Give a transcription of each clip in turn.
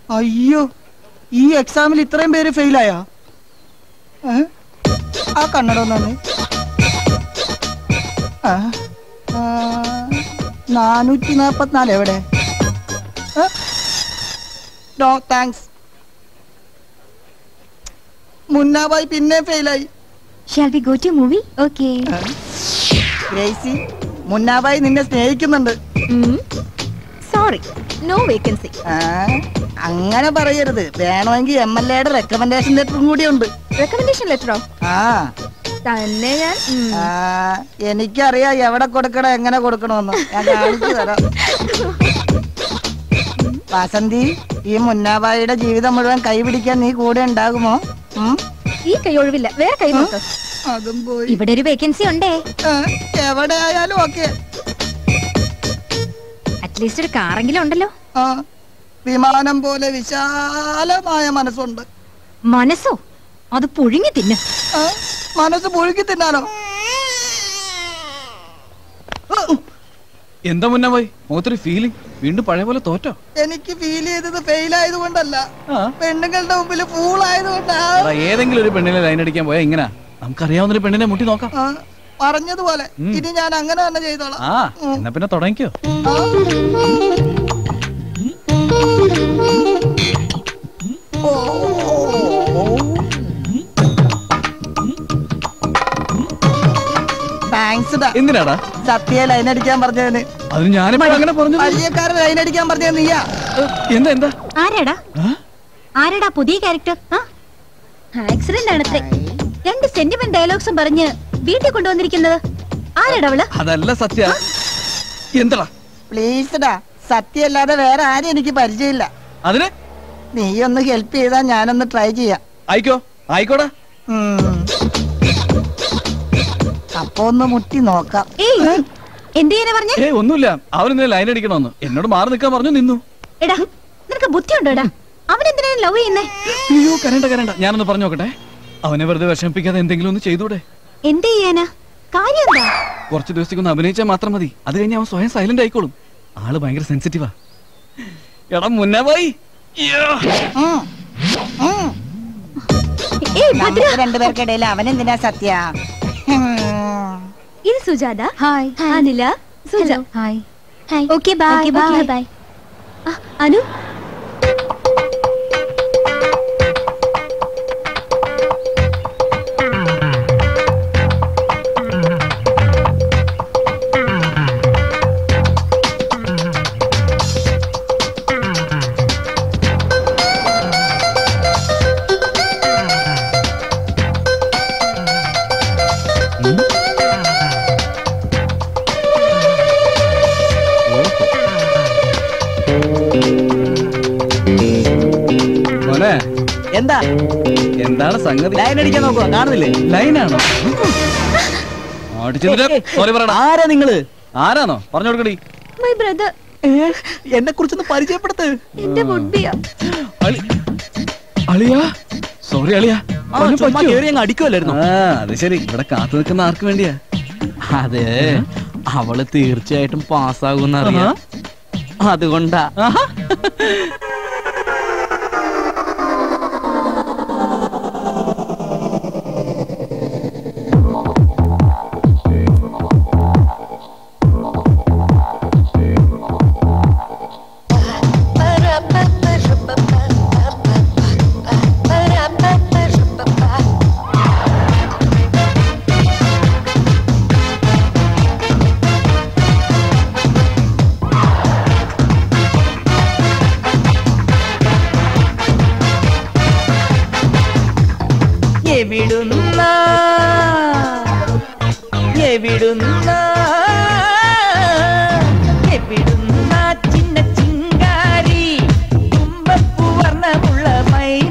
അയ്യോ ഈ എക്സാമിൽ ഇത്രയും പേര് ഫെയിലായാ ഏ? ആ കണ്ണട ഒന്നു നാനൂറ്റി നാപ്പത്തിനാല് എവിടെ ഏ? നോ താങ്ക്സ് മുന്നാബായി പിന്നെ ഫെയിലായി shall we go to movie okay Gracy Munnabhai നിന്നെ സ്നേഹിക്കുന്നുണ്ട് സോറി നോ വേക്കൻസി ആ, അങ്ങനെ പറയരുത് വേണമെങ്കിൽ എം എൽ എയുടെ റെക്കമെൻഡേഷൻ ലെറ്ററും കൂടി ഉണ്ട് റെക്കമെൻഡേഷൻ ലെറ്ററോ ആ തന്നെ ഞാൻ ഉം. ആ, എനിക്കറിയാം എവിടെ കൊടുക്കണം എങ്ങനെ കൊടുക്കണമെന്ന് ഞാൻ കാണിച്ചു തരാം വാസന്തി ഈ മുന്നാബായിയുടെ ജീവിതം മുഴുവൻ കൈപിടിക്കാൻ നീ കൂടെ ഉണ്ടാകുമോ ഉം? ഈ കൈ ഒഴിവില്ല വേറെ കൈ നോക്ക് അതും പോയി ഇവിടെ ഒരു വേക്കൻസി ഉണ്ടേ ആ, എവിടെ ആയാലും ഓക്കെ അറ്റ്ലീസ്റ്റ് ഒരു കാറെങ്കിലും ഉണ്ടല്ലോ ആ വിമാനം പോലെ വിശാലമായ മനസ്സുണ്ട് മനസ്സോ അത് പുഴുങ്ങി തിന്ന് ആ, മനസ്സ് പുഴുക്കി തിന്നാലോ എന്താ മുന്നേ പോയി മുഖത്തൊരു ഫീലിംഗ് വീണ്ടും പഴയ പോലെ തോറ്റോ എനിക്ക് ഫീൽ ചെയ്തത് ഫെയിൽ ആയതുകൊണ്ടല്ല ആ. പെണ്ണുങ്ങളുടെ മുമ്പിൽ ഫൂൾ ആയതുകൊണ്ടാ എടാ, ഏതെങ്കിലും ഒരു പെണ്ണിനെ ലൈൻ അടിക്കാൻ പോയാ ഇങ്ങനെ നമുക്കറിയാവുന്ന ഒരു പെണ്ണിനെ മുട്ടി നോക്കാം ആ, പറഞ്ഞതുപോലെ ഉം. ഇനി ഞാൻ അങ്ങനെ തന്നെ ചെയ്തോളാം ആ എന്നാ പിന്നെ തുടങ്ങിക്കോ ആ. ഓ. താങ്ക്സ് ഡാ എന്തിനാടാ സത്യ ലൈൻ അടിക്കാൻ പറഞ്ഞതിന് അതിന് ഞാനിപ്പോ അങ്ങനെ പറഞ്ഞു വലിയക്കാരൻ ലൈൻ അടിക്കാൻ പറഞ്ഞത് നീയാ എന്താ എന്താ ആരാടാ ആ? ആരാടാ പുതിയ ക്യാരക്ടർ ആക്സിഡന്റ് ആണത്രേ രണ്ട് സെന്റിമെന്റ് ഡയലോഗ്സും പറഞ്ഞ് വീട്ടിൽ കൊണ്ടുവന്നിരിക്കുന്നത് ആരാടാ അവള് അതല്ല സത്യ എന്താടാ പ്ലീസ് ഡാ സത്യ അല്ലാതെ വേറെ ആരും എനിക്ക് പരിചയമില്ല അതിന് നീ ഒന്ന് ഹെൽപ്പ് ചെയ്താൽ ഞാനൊന്ന് ട്രൈ ചെയ്യാം ആയിക്കോ ആയിക്കോടാ ഉം. അപ്പൊ ഒന്ന് മുട്ടി നോക്കാം ഏയ് എന്ത് ചെയ്യാനാ പറഞ്ഞേ ഏ ഒന്നുമില്ല അവനെന്തിനാ ലൈൻ അടിക്കണമെന്ന് എന്നോട് മാറി നിൽക്കാൻ പറഞ്ഞു നിന്നു എടാ നിനക്ക് ബുദ്ധി ഉണ്ടോ എടാ അവൻ എന്തിനാ ലവ് ചെയ്യുന്നേ അയ്യോ കരണ്ട കരണ്ട ഞാനൊന്ന് പറഞ്ഞു നോക്കട്ടെ അവനെ വെറുതെ വിഷമിപ്പിക്കാതെ എന്തെങ്കിലും ഒന്ന് ചെയ്തൂടെ എന്ത് ചെയ്യാനാ കാര്യം എന്താ കുറച്ച് ദിവസത്തേക്ക് ഒന്ന് അഭിനയിച്ചാൽ മാത്രം മതി അത് കഴിഞ്ഞ് അവൻ സ്വയം സൈലന്റ് ആയിക്കോളും ആള് ഭയങ്കര സെൻസിറ്റീവാ എടാ മുന്നേ പോയി ഉം. ഉം. ഏയ് ഭദ്ര നമുക്ക് രണ്ടുപേർക്കിടയിൽ അവൻ എന്തിനാ സത്യ ഉം. ഇത് Sujatha hi Anila Suja hi hi okay bye bye bye Anu മോനെ എന്താ എന്താണ് സംഗതി ലൈൻ അടിക്കാൻ നോക്കുക കാണുന്നില്ലേ ലൈനാണോ സോറി പറയടാ ആരാ നിങ്ങള് ആരാണോ പറഞ്ഞു കൊടുക്കടി മൈ ബ്രദർ എന്നെ കുറിച്ചൊന്ന് പരിചയപ്പെടുത്ത് എന്റെ വുഡ്ബിയാ അളി അളിയാ സോറി അളിയാ അവന് പറ്റിയോ? അങ്ങ് അടിക്കുമല്ലായിരുന്നു ആ അത് ശരി ഇവിടെ കാത്തു നിൽക്കുന്ന ആർക്ക് വേണ്ടിയാ അതെ അവള് തീർച്ചയായിട്ടും പാസ്സാകുന്ന അറിയാം അതുകൊണ്ടാ ആഹാ. എവിടുന്ന എവിടുന്ന എവിടുന്ന ചിന്ന ചിങ്കാരി തുമ്പപ്പൂ വർണ്ണമുള്ള മൈന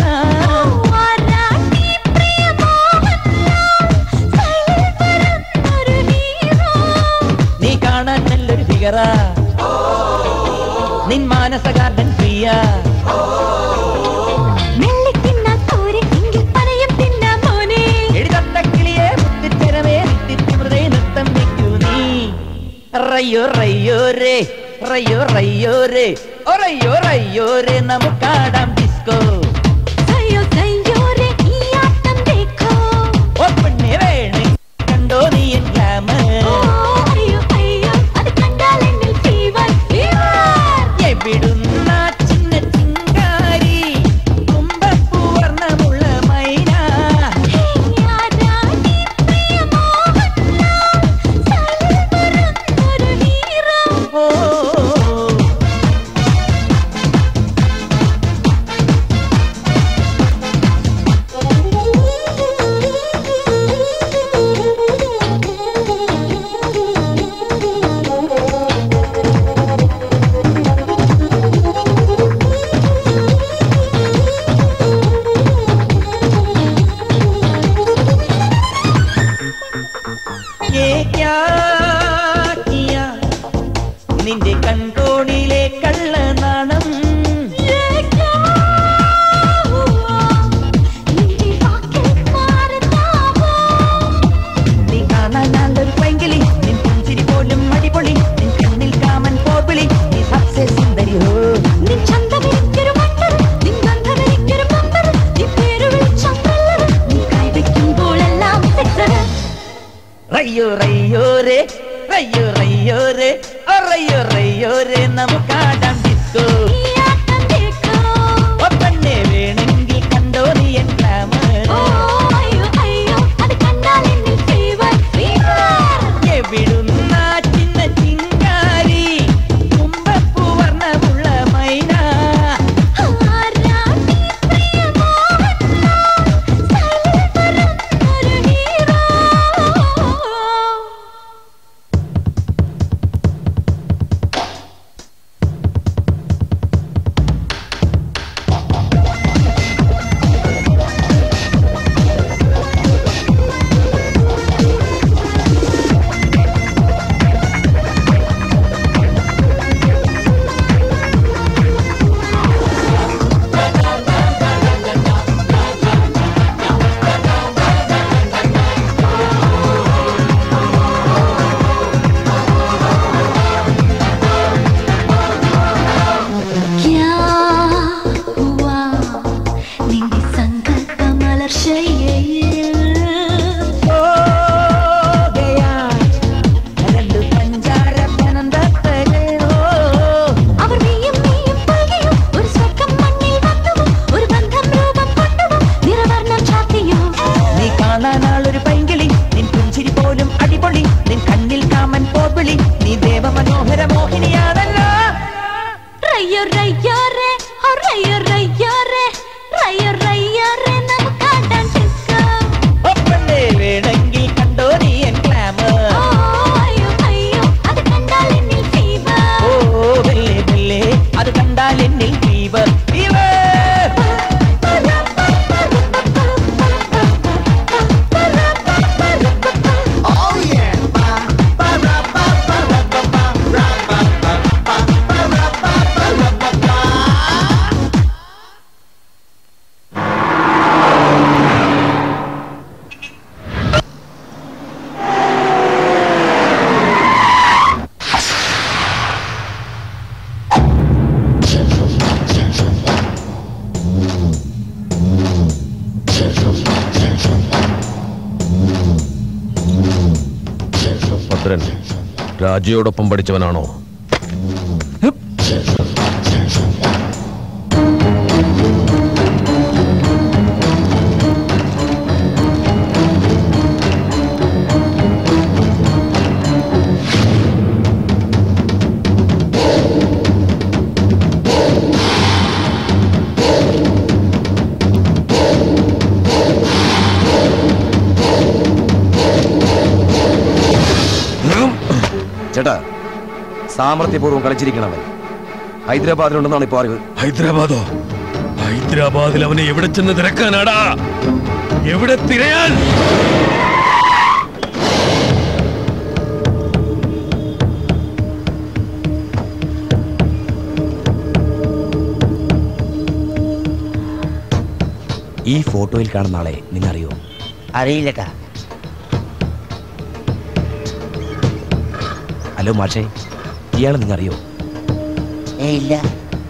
നീ കാണാൻ നല്ലൊരു ഫിഗറ നിൻ മാനസ ഗാർഡൻ പ്രിയ എഴുതത്തക്കിളിയെ മുത്തിച്ചരമേ നിത്യമൃതേ നൃത്തം വെക്കൂ നീ റയ്യോ റയ്യോ രേ റയ്യോ റയ്യോ രേ ഒറയ്യോ റയ്യോരെ നമുക്കാടാം ഡിസ്കോ സയ്യോ സയ്യോരെ ഈ ആട്ടം ദേഖോ ഒപ്പണ്ണെ വേണേ കണ്ടോ നീ എൻ ഗ്ലാമർ ഓ അയ്യോ അയ്യോ അത് കണ്ടാൽ എന്നിൽ ഫീവർ ഫീവർ എവിടുന്ന ചിന്ന ചിങ്കാരി കുമ്പപ്പൂ വർണ്ണമുള്ള മൈന യാരാണി പ്രിയമോഹൻലാൽ സൽവരം ഒരു ഹീറോ ഓ ये क्या किया നിന്റെ കൺകോണിലെ കള്ളനാണം ये क्या हुआ നിന്റെ വാക്കിൽ മാറുന്നാവോ നീ കാണാൻ നല്ലൊരു പൈങ്കിളി നിൻ പുഞ്ചിരി പോലും അടിപൊളി നിൻ കണ്ണിൽ കാമൻ പോർവിളി നീ സബ്സെ സുന്ദരി ഹോ നിൻ ചന്തമെനിക്കൊരു മണ്ടർ നിൻ ഗന്ധമെനിക്കൊരു പമ്പർ നീ പേര് വിളിച്ചമ്പല്ലർ നീ കൈവയ്ക്കുമ്പോഴെല്ലാം സെക്സർ റയ്യോ റയ്യോ രേ റയ്യോ റയ്യോ രേ റയ്യോ റയ്യോ രേ നമുക്കാടാം ഡിസ്കോ ഈ ആട്ടം ദേഖോ ഒപ്പന്നെ വേണമെങ്കിൽ കണ്ടോ നീ എൻ ഗ്ലാമർ ഓ അയ്യോ അയ്യോ അത് കണ്ടാൽ എന്നിൽ ഫീവർ ഫീവർ എവിടുന്ന ചിന്ന ചിങ്കാരി കുമ്പപ്പൂ വർണ്ണമുള്ള മൈന ആരാണി പ്രിയമോഹൻലാൽ സൽവരം ഒരു ഹീറോ क्या हुआ നിന്റെ സങ്കൽപ്പ മലർച്ചയിൽ രണ്ട് പഞ്ചാര പനന്തത്തരോ അവർ നീയും നീയും പകയും ഒരു സ്വർഗം മണ്ണിൽ വന്നുവോ ഒരു ബന്ധം രൂപം കൊണ്ടുവോ നിറവർണ്ണം ചാത്തിയോ നീ കാണാനാളൊരു പൈങ്കിളി നിൻ പുഞ്ചിരി പോലും അടിപൊളി നിൻ കണ്ണിൽ കാമൻ പോർവിളി നീ ദേവമനോഹര മോഹിനിയാണല്ലോ റയ്യോ റയ്യോ റേ ഓ റയ്യോ റയ്യോ റേ റയ്യോ റയ്യോ റേ നമുക്കാടാൻ ഡിസ്കോ ഒപ്പണ്ടേ വേണമെങ്കിൽ കണ്ടോ നീ എൻ ഗ്ലാമർ ഓ അയ്യോ അയ്യോ അത് കണ്ടാൽ എന്നിൽ ഫീവർ ഓ ബെല്ലേ ബെല്ലേ അത് കണ്ടാൽ എന്നിൽ ഫീവർ ഫീവർ ഭദ്രൻ രാജയോടൊപ്പം പഠിച്ചവനാണോ ചേട്ടാ സാമർത്ഥ്യപൂർവ്വം കളിച്ചിരിക്കണവൻ ഹൈദരാബാദിലുണ്ടെന്നാണ് ഇപ്പോൾ അറിവ് ഹൈദരാബാദോ ഹൈദരാബാദിൽ അവനെ എവിടെ ചെന്ന് തിരക്കാനാടാ എവിടെ തിരയാൻ ഈ ഫോട്ടോയിൽ കാണുന്ന ആളെ നിങ്ങൾ അറിയോ അറിയില്ലട്ടാ ഹലോ മാഷേ ഇയാളെ നിങ്ങൾ അറിയോ ഏ ഇല്ല